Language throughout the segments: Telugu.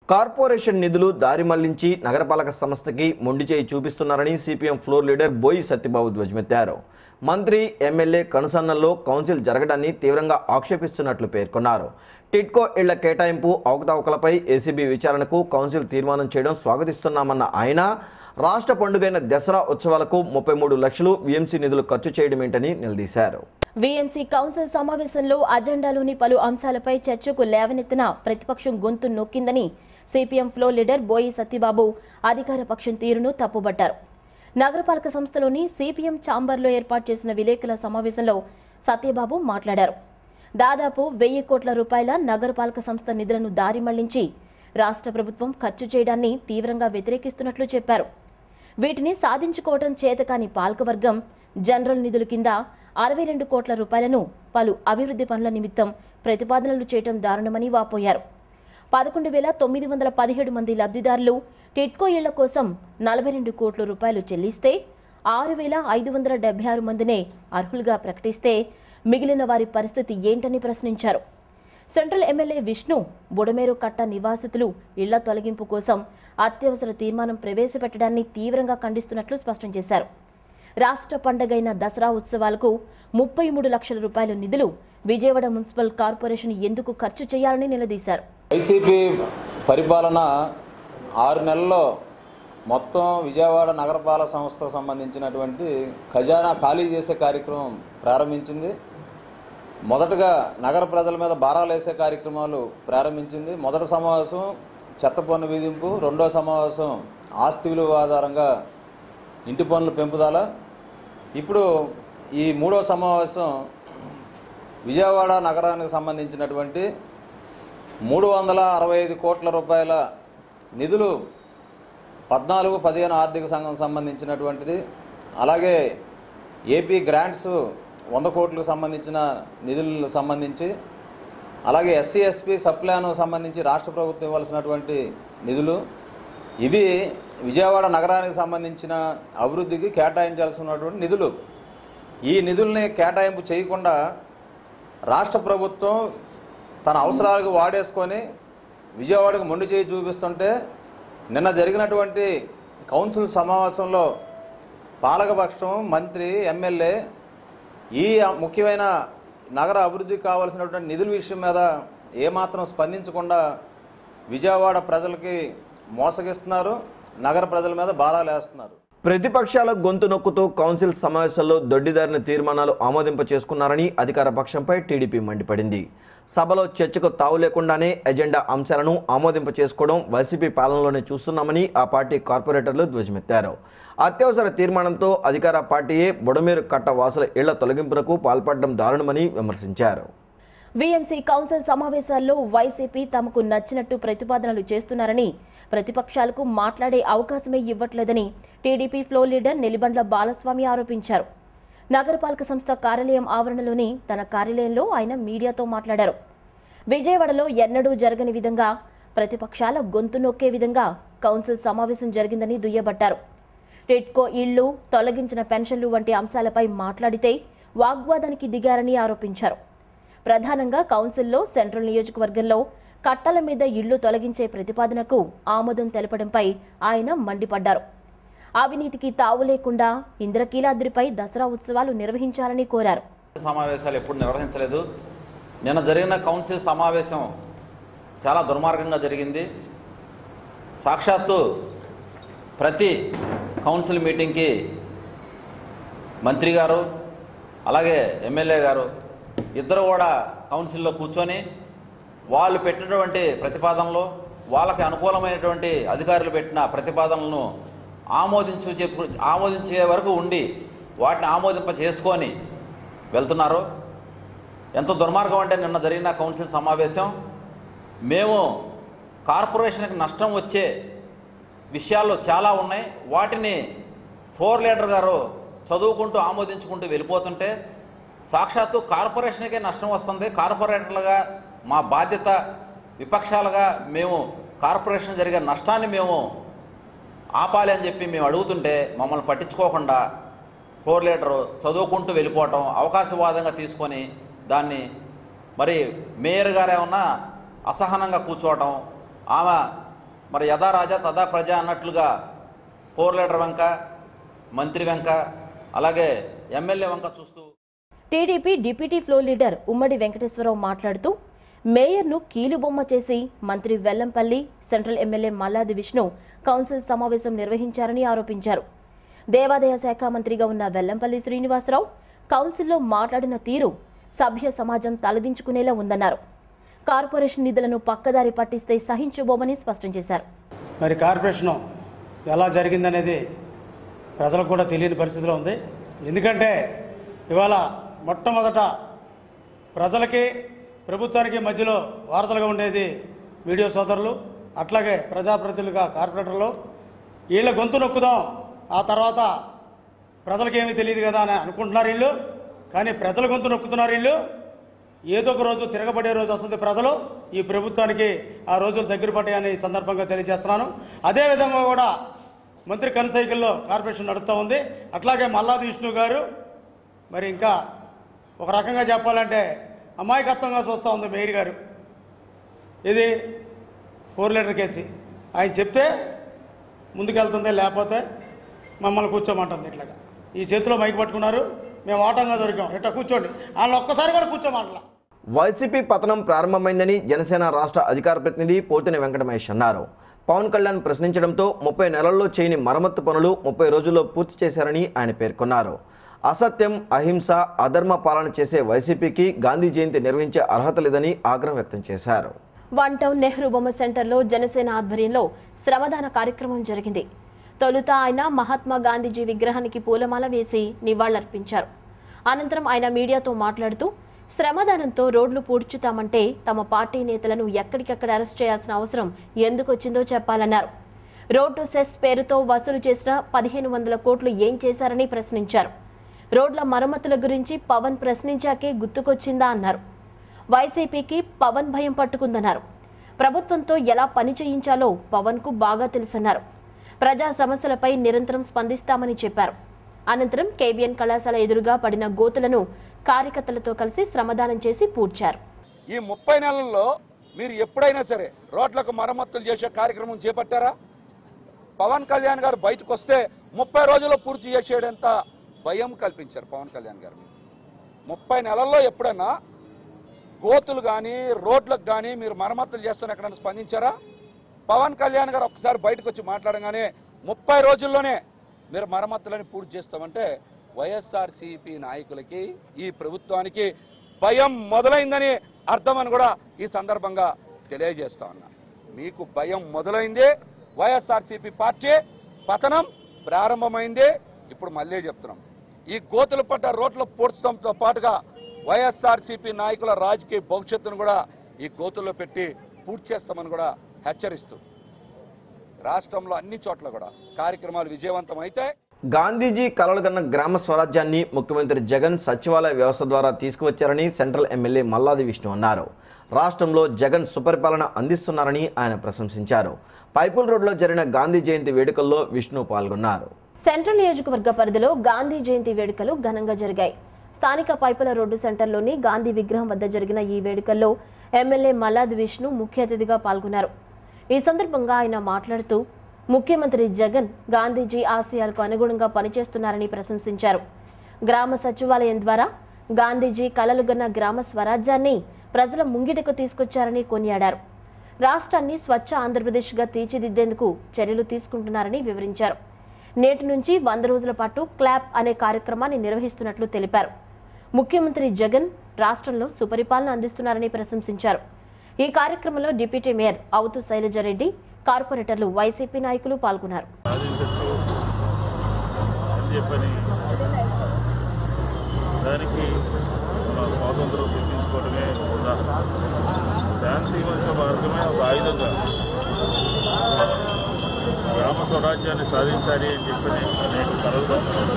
కార్పొరేషన్ నిధులు దారి మళ్లించి నగరపాలక సంస్థకి మొండి చేయి చూపిస్తున్నారని సిపిఎం ఫ్లోర్ లీడర్ బోయి సత్యబాబు ధ్వజమెత్తారు మంత్రి ఎమ్మెల్యే కనుసన్నల్లో కౌన్సిల్ జరగడాన్ని తీవ్రంగా ఆక్షేపిస్తున్నట్లు పేర్కొన్నారు టిడ్కో ఇళ్ల కేటాయింపు అవకతవకలపై ఏసీబీ విచారణకు కౌన్సిల్ తీర్మానం చేయడం స్వాగతిస్తున్నామన్న ఆయన రాష్ట్ర పండుగైన దసరా ఉత్సవాలకు ముప్పై మూడు లక్షలు వీఎంసీ నిధులు ఖర్చు చేయడమేంటని నిలదీశారు వీఎంసీ కౌన్సిల్ సమావేశంలో అజెండాలోని పలు అంశాలపై చర్చకు లేవనెత్తిన ప్రతిపక్షం గొంతు నొక్కిందని సిపిఎం ఫ్లో లీడర్ బోయి సత్యబాబు అధికార పక్షం తీరును తప్పుబట్టారు నగరపాలక సంస్థలోని సిపిఎం ఛాంబర్లో ఏర్పాటు చేసిన విలేకరుల సమావేశంలో సత్యబాబు మాట్లాడారు దాదాపు వెయ్యి కోట్ల రూపాయల నగరపాలక సంస్థ నిధులను దారి మళ్లించి రాష్ట్ర ప్రభుత్వం ఖర్చు చేయడాన్ని తీవ్రంగా వ్యతిరేకిస్తున్నట్లు చెప్పారు వీటిని సాధించుకోవడం చేతకాని పాలకవర్గం జనరల్ నిధుల కింద అరవై రెండు కోట్ల రూపాయలను పలు అభివృద్ధి పనుల నిమిత్తం ప్రతిపాదనలు చేయటం దారుణమని వాపోయారు పదకొండు వేల తొమ్మిది వందల పదిహేడు మంది లబ్ధిదారులు టిట్కో ఇళ్ల కోసం నలభై రెండు కోట్ల రూపాయలు చెల్లిస్తే ఆరు వేల ఐదు వందల డెబ్బై ఆరు మందినే అర్హులుగా ప్రకటిస్తే మిగిలిన వారి పరిస్థితి ఏంటని ప్రశ్నించారు సెంట్రల్ ఎమ్మెల్యే విష్ణు బుడమేరు కట్ట నివాసితులు ఇళ్ల తొలగింపు కోసం అత్యవసర తీర్మానం ప్రవేశపెట్టడాన్ని తీవ్రంగా ఖండిస్తున్నట్లు స్పష్టం చేశారు రాష్ట్ర పండగైన దసరా ఉత్సవాలకు ముప్పై మూడు లక్షల రూపాయల నిధులు విజయవాడ మున్సిపల్ కార్పొరేషన్ ఎందుకు ఖర్చు చేయాలని నిలదీశారు వైసీపీ పరిపాలన ఆరు నెలల్లో మొత్తం విజయవాడ నగరపాలక సంస్థకు సంబంధించినటువంటి ఖజానా ఖాళీ చేసే కార్యక్రమం ప్రారంభించింది మొదటగా నగర ప్రజల మీద భారాలు వేసే కార్యక్రమాలు ప్రారంభించింది మొదటి సమావేశం చెత్త పన్ను విధింపు రెండో సమావేశం ఆస్తి విలువ ఆధారంగా ఇంటి పన్నుల పెంపుదల ఇప్పుడు ఈ మూడో సమావేశం విజయవాడ నగరానికి సంబంధించినటువంటి మూడు వందల అరవై ఐదు కోట్ల రూపాయల నిధులు పద్నాలుగు పదిహేను ఆర్థిక సంఘం సంబంధించినటువంటిది అలాగే ఏపీ గ్రాంట్స్ వంద కోట్లకు సంబంధించిన నిధులకు సంబంధించి అలాగే ఎస్సీ ఎస్పీ సప్లాను సంబంధించి రాష్ట్ర ప్రభుత్వం ఇవ్వాల్సినటువంటి నిధులు ఇవి విజయవాడ నగరానికి సంబంధించిన అభివృద్ధికి కేటాయించాల్సినటువంటి నిధులు ఈ నిధుల్ని కేటాయింపు చేయకుండా రాష్ట్ర ప్రభుత్వం తన అవసరాలకు వాడేసుకొని విజయవాడకు మొండి చేయి చూపిస్తుంటే నిన్న జరిగినటువంటి కౌన్సిల్ సమావేశంలో పాలకపక్షం మంత్రి ఎమ్మెల్యే ఈ ముఖ్యమైన నగర అభివృద్ధికి కావాల్సినటువంటి నిధుల విషయం మీద ఏమాత్రం స్పందించకుండా విజయవాడ ప్రజలకి మోసగిస్తున్నారు నగర ప్రజల మీద భారాలు వేస్తున్నారు ప్రతిపక్షాల గొంతు నొక్కుతూ కౌన్సిల్ సమావేశాల్లో దొడ్డిదారిన తీర్మానాలు ఆమోదింప చేసుకున్నారని అధికార పక్షంపై టీడీపీ మండిపడింది సభలో చర్చకు తావు లేకుండానే ఎజెండా అంశాలను ఆమోదింప చేసుకోవడం వైసీపీ పాలనలోనే చూస్తున్నామని ఆ పార్టీ కార్పొరేటర్లు ధ్వజమెత్తారు అత్యవసర తీర్మానంతో అధికార పార్టీయే బుడమేరు కట్ట వాసుల ఇళ్ల తొలగింపునకు పాల్పడడం దారుణమని విమర్శించారు వీఎంసీ కౌన్సిల్ సమావేశాల్లో వైసీపీ తమకు నచ్చినట్టు ప్రతిపాదనలు చేస్తున్నారని ప్రతిపక్షాలకు మాట్లాడే అవకాశమే ఇవ్వట్లేదని TDP floor leader Nelibandla Balaswamy ఆరోపించారు నగరపాలక సంస్థ కార్యాలయం ఆవరణలోని తన కార్యాలయంలో ఆయన మీడియాతో మాట్లాడారు విజయవాడలో ఎన్నడూ జరగని విధంగా ప్రతిపక్షాల గొంతు నొక్కే విధంగా కౌన్సిల్ సమావేశం జరిగిందని దుయ్యబట్టారు టిడ్కో ఇళ్లు తొలగించిన పెన్షన్లు వంటి అంశాలపై మాట్లాడితే వాగ్వాదానికి దిగారని ఆరోపించారు ప్రధానంగా కౌన్సిల్లో సెంట్రల్ నియోజకవర్గంలో కట్టల మీద ఇళ్లు తొలగించే ప్రతిపాదనకు ఆమోదం తెలపడంపై ఆయన మండిపడ్డారు అవినీతికి తావు లేకుండా ఇంద్రకీలాద్రిపై దసరా ఉత్సవాలు నిర్వహించాలని కోరారు సమావేశాలు ఎప్పుడు నిర్వహించలేదు నిన్న జరిగిన కౌన్సిల్ సమావేశం చాలా దుర్మార్గంగా జరిగింది సాక్షాత్తు ప్రతి కౌన్సిల్ మీటింగ్కి మంత్రి గారు అలాగే ఎమ్మెల్యే గారు ఇద్దరు కూడా కౌన్సిల్లో కూర్చొని వాళ్ళు పెట్టినటువంటి ప్రతిపాదనలు వాళ్ళకి అనుకూలమైనటువంటి అధికారులు పెట్టిన ప్రతిపాదనలను ఆమోదించు చెప్పు ఆమోదించే వరకు ఉండి వాటిని ఆమోదింప చేసుకొని వెళ్తున్నారు ఎంత దుర్మార్గం అంటే నిన్న జరిగిన కౌన్సిల్ సమావేశం మేము కార్పొరేషన్కి నష్టం వచ్చే విషయాల్లో చాలా ఉన్నాయి వాటిని ఫ్లోర్ లీడర్ గారు చదువుకుంటూ ఆమోదించుకుంటూ వెళ్ళిపోతుంటే సాక్షాత్తు కార్పొరేషన్కే నష్టం వస్తుంది కార్పొరేటర్లుగా మా బాధ్యత విపక్షాలుగా మేము కార్పొరేషన్ జరిగే నష్టాన్ని మేము ఆపాలి అని చెప్పి మేము అడుగుతుంటే మమ్మల్ని పట్టించుకోకుండా ఫ్లోర్ లీడరు చదువుకుంటూ వెళ్ళిపోవటం అవకాశవాదంగా తీసుకొని దాన్ని మరి మేయర్ గారు ఏమన్నా అసహనంగా కూర్చోవటం ఆమె మరి యథా రాజా తదా ప్రజ అన్నట్లుగా ఫోర్ లీడర్ వంక మంత్రి వెంక అలాగే ఎమ్మెల్యే వంక చూస్తూ టీడీపీ డిప్యూటీ ఫ్లో లీడర్ ఉమ్మడి వెంకటేశ్వరరావు మాట్లాడుతూ మేయర్ను కీలుబొమ్మ చేసి మంత్రి Vellampalli central MLA Malladi Vishnu council సమావేశం నిర్వహించారని ఆరోపించారు దేవాదాయ శాఖ మంత్రిగా ఉన్న వెల్లంపల్లి శ్రీనివాసరావు కౌన్సిల్లో మాట్లాడిన తీరు సభ్య సమాజం తలదించుకునేలా ఉందన్నారు కార్పొరేషన్ నిధులను పక్కదారి పట్టిస్తే సహించబోమని స్పష్టం చేశారు మరి కార్పొరేషను ఎలా జరిగిందనేది ప్రజలకు కూడా తెలియని పరిస్థితిలో ఉంది ఎందుకంటే ఇవాళ మొట్టమొదట ప్రజలకి ప్రభుత్వానికి మధ్యలో వార్తలుగా ఉండేది మీడియా సోదరులు అట్లాగే ప్రజాప్రతినిధులుగా కార్పొరేటర్లు వీళ్ళ గొంతు నొక్కుదాం ఆ తర్వాత ప్రజలకి ఏమీ తెలియదు కదా అని అనుకుంటున్నారు వీళ్ళు కానీ ప్రజల గొంతు నొక్కుతున్నారు వీళ్ళు ఏదో ఒక రోజు తిరగబడే రోజు వస్తుంది ప్రజలు ఈ ప్రభుత్వానికి ఆ రోజులు దగ్గర పడ్డాయని ఈ సందర్భంగా తెలియజేస్తున్నాను అదేవిధంగా కూడా మంత్రి కనుసైకిల్లో కార్పొరేషన్ నడుస్తూ ఉంది అట్లాగే మల్లాది విష్ణు గారు మరి ఇంకా ఒక రకంగా చెప్పాలంటే అమాయకత్వంగా చూస్తూ ఉంది మేయర్ గారు ఇది ఫోర్ లీటర్ కేసి ఆయన చెప్తే ముందుకెళ్తుంది లేకపోతే మమ్మల్ని కూర్చోమంటుంది ఇట్లాగా ఈ చేతిలో మైక్ పట్టుకున్నారు మేము ఆటంగా దొరికాం ఇట్లా కూర్చోండి వాళ్ళని ఒక్కసారి కూడా కూర్చోమంటలా వైసీపీ పతనం ప్రారంభమైందని జనసేన రాష్ట్ర అధికార ప్రతినిధి పోతిన వెంకటమహేష్ అన్నారు పవన్ కళ్యాణ్ ప్రశ్నించడంతో ముప్పై నెలల్లో చేయని మరమ్మత్తు పనులు ముప్పై రోజుల్లో పూర్తి చేశారని ఆయన పేర్కొన్నారు అసత్యం అహింస అధర్మ పాలన చేసే వైసీపీకి గాంధీ జయంతి నిర్వహించే అర్హత లేదని ఆగ్రహం వ్యక్తం చేశారు వన్ టౌన్ నెహ్రూ బొమ్మ సెంటర్లో జనసేన ఆధ్వర్యంలో శ్రమదాన కార్యక్రమం జరిగింది తొలుత ఆయన మహాత్మా గాంధీజీ విగ్రహానికి పూలమాల వేసి నివాళులర్పించారు అనంతరం ఆయన మీడియాతో మాట్లాడుతూ శ్రమదానంతో రోడ్లు పూడ్చుతామంటే తమ పార్టీ నేతలను ఎక్కడికక్కడ అరెస్ట్ చేయాల్సిన అవసరం ఎందుకు వచ్చిందో చెప్పాలన్నారు రోడ్డు సెస్ పేరుతో వసూలు చేసిన పదిహేను వందల కోట్లు ఏం చేశారని ప్రశ్నించారు రోడ్ల మరమ్మతుల గురించి పవన్ ప్రశ్నించాకే గుర్తుకొచ్చిందా అన్నారు వైసీపీకి పవన్ భయం పట్టుకుందన్నారు ప్రభుత్వంతో ఎలా పని చేయించాలో పవన్కు బాగా తెలుసన్నారు ప్రజా సమస్యలపై నిరంతరం స్పందిస్తామని చెప్పారు అనంతరం కేబిఎన్ కళాశాల ఎదురుగా పడిన గోతులను కార్యకర్తలతో కలిసి శ్రమదానం చేసి పూడ్చారు ఈ ముప్పై నెలల్లో మీరు ఎప్పుడైనా సరే రోడ్లకు మరమ్మతులు చేసే కార్యక్రమం చేపట్టారా పవన్ కళ్యాణ్ గారు బయటకు వస్తే ముప్పై రోజుల్లో పూర్తి చేసేటంత భయం కల్పించారు పవన్ కళ్యాణ్ గారు ముప్పై నెలల్లో ఎప్పుడైనా గోతులు కానీ రోడ్లకు కానీ మీరు మరమ్మతులు చేస్తాను ఎక్కడైనా స్పందించారా పవన్ కళ్యాణ్ గారు ఒకసారి బయటకు వచ్చి మాట్లాడగానే ముప్పై రోజుల్లోనే మీరు మరమ్మతులని పూర్తి చేస్తామంటే వైఎస్ఆర్సీపీ నాయకులకి ఈ ప్రభుత్వానికి భయం మొదలైందని అర్థమని కూడా ఈ సందర్భంగా తెలియజేస్తా ఉన్నా మీకు భయం మొదలైంది వైఎస్ఆర్సీపీ పార్టీ పతనం ప్రారంభమైంది ఇప్పుడు మళ్ళీ చెప్తున్నాం ఈ గోతులు పడ్డ రోడ్లు పూడ్చడంతో పాటుగా వైఎస్ఆర్సీపీ నాయకుల రాజకీయ భవిష్యత్తును కూడా ఈ గోతుల్లో పెట్టి పూర్తి చేస్తామని కూడా హెచ్చరిస్తూ రాష్ట్రంలో అన్ని చోట్ల కూడా కార్యక్రమాలు విజయవంతం అయితే గాంధీజీ కలలుగన్న గ్రామ స్వరాజ్యాన్ని ముఖ్యమంత్రి జగన్ సచివాలయ వ్యవస్థ ద్వారా తీసుకువచ్చారని సెంట్రల్ ఎమ్మెల్యే మల్లాది విష్ణు అన్నారు రాష్ట్రంలో జగన్ సుపరిపాలన అందిస్తున్నారని ఆయన ప్రశంసించారు పైపుల్ రోడ్లో జరిగిన గాంధీ జయంతి వేడుకల్లో విష్ణు పాల్గొన్నారు సెంట్రల్ నియోజకవర్గ పరిధిలో గాంధీ జయంతి వేడుకలు ఘనంగా జరిగాయి స్థానిక పైపుల రోడ్డు సెంటర్లోని గాంధీ విగ్రహం వద్ద జరిగిన ఈ వేడుకల్లో ఎమ్మెల్యే మల్లాది విష్ణు ముఖ్య అతిథిగా పాల్గొన్నారు ఈ సందర్భంగా ఆయన మాట్లాడుతూ ముఖ్యమంత్రి జగన్ గాంధీజీ ఆశయాలకు అనుగుణంగా పనిచేస్తున్నారని ప్రశంసించారు గ్రామ సచివాలయం ద్వారా గాంధీజీ కలలుగన్న గ్రామ స్వరాజ్యాన్ని ప్రజల ముంగిటకు తీసుకొచ్చారని కొనియాడారు రాష్ట్రాన్ని స్వచ్ఛ ఆంధ్రప్రదేశ్గా తీర్చిదిద్దేందుకు చర్యలు తీసుకుంటున్నారని వివరించారు నేటి నుంచి వంద రోజుల పాటు క్లాప్ అనే కార్యక్రమాన్ని నిర్వహిస్తున్నట్లు తెలిపారు ముఖ్యమంత్రి జగన్ రాష్ట్రంలో సుపరిపాలన అందిస్తున్నారని ప్రశంసించారు ఈ కార్యక్రమంలో డిప్యూటీ మేయర్ అవుతు శైలజారెడ్డి కార్పొరేటర్లు వైసీపీ నాయకులు పాల్గొన్నారు సాధించచ్చు అని చెప్పని దానికి మన స్వాతంత్రం సిద్ధించుకోవడమే ఉదాహరణ శాంతివంత మార్గమే ఒక ఆయుధంగా గ్రామ స్వరాజ్యాన్ని సాధించాలి అని చెప్పని అనేక కలలు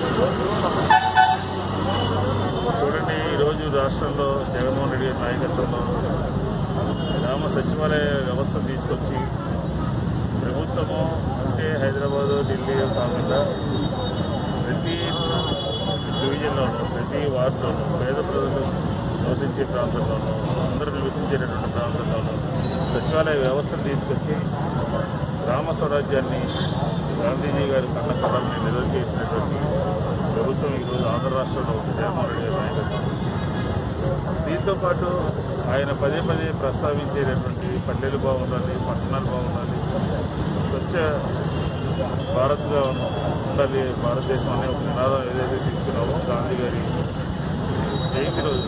చూడండి ఈరోజు రాష్ట్రంలో జగన్మోహన్ రెడ్డి గారి నాయకత్వంలో గ్రామ సచివాలయ వ్యవస్థ తీసుకొచ్చి ప్రభుత్వము అంటే హైదరాబాదు ఢిల్లీ కాకుండా ప్రతి డివిజన్లోనూ ప్రతి వార్డులోనూ పేద ప్రజలు నివసించే ప్రాంతంలోనూ అందరూ నివసించేటటువంటి ప్రాంతంలోనూ సచివాలయ వ్యవస్థను తీసుకొచ్చి స్వరాజ్యాన్ని గాంధీజీ గారి కన్న కళల్ని నిజం చేసినటువంటి ప్రభుత్వం ఈరోజు ఆంధ్ర రాష్ట్రంలో ఉంది జగన్మోహన్ రెడ్డి గారి నాయకత్వం దీంతో పాటు ఆయన పదే పదే ప్రస్తావించేటటువంటి పల్లెలు బాగుండాలి పట్టణాలు బాగుండాలి స్వచ్ఛ భారత్గా ఉండాలి భారతదేశం అనే ఒక నినాదం ఏదైతే తీసుకున్నామో గాంధీ గారి జయంతి రోజు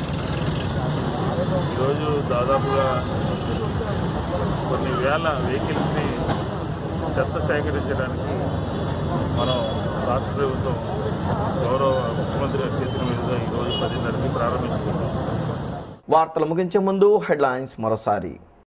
ఈరోజు దాదాపుగా కొన్ని వేల వెహికల్స్ని చెత్త సేకరించడానికి మనం రాష్ట్ర ప్రభుత్వం గౌరవ ముఖ్యమంత్రి గారి చేతుల మీదుగా ఈరోజు పదిన్నరకి ప్రారంభించుకున్నాం వార్తలు ముగించే ముందు హెడ్లైన్స్ మరోసారి